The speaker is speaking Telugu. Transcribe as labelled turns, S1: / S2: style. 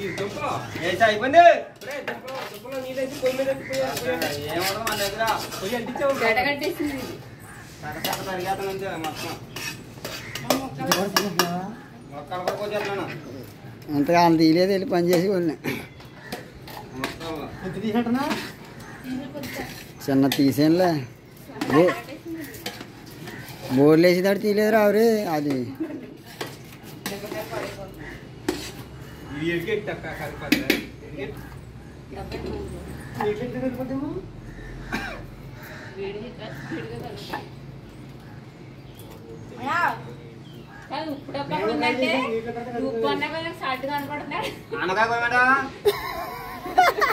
S1: వేసి అయిపోయింది
S2: రే, దుంపలో దుంపలో నీళ్ళేసి పొయ్యి మీద ఎత్తి పోయి- పోయి-
S1: ఏమన్నా మన దగ్గర
S2: పొయ్యి అంటించావు
S3: గడ్డ కట్టేసింది ఇది.
S1: కథ పరిగెత్తం అంతే మొత్తం మొక్కలు కూడా వచ్చేస్తున్నాను
S4: అంతగా అంత తీయలేదు వెళ్ళి పని చేసి వెళ్ళి
S1: మొత్తం
S2: ఎంత తీసినట్టున్నా
S3: ఇది కొంచెం
S4: చిన్న తీసేనులే ఏ
S3: కట్టేసింది ఇది.
S4: బోర్లు వేసేదాడు తీయలేదు రావురే అది
S2: ఇది ఎడికెట్ అక్క కలిపి ఎడికెట్
S3: డబ్బై మందు.
S2: ఎడికెట్ కలిపోతేమో
S3: వేడి వేడిగా కలుగుతాయి. కాదు ఇప్పుడు అప్పుడు ఉందంటే ఉప్పు అన్నా కొంచెం సాల్ట్ కనపడుతున్నాడు
S1: అనగా పోయమంటా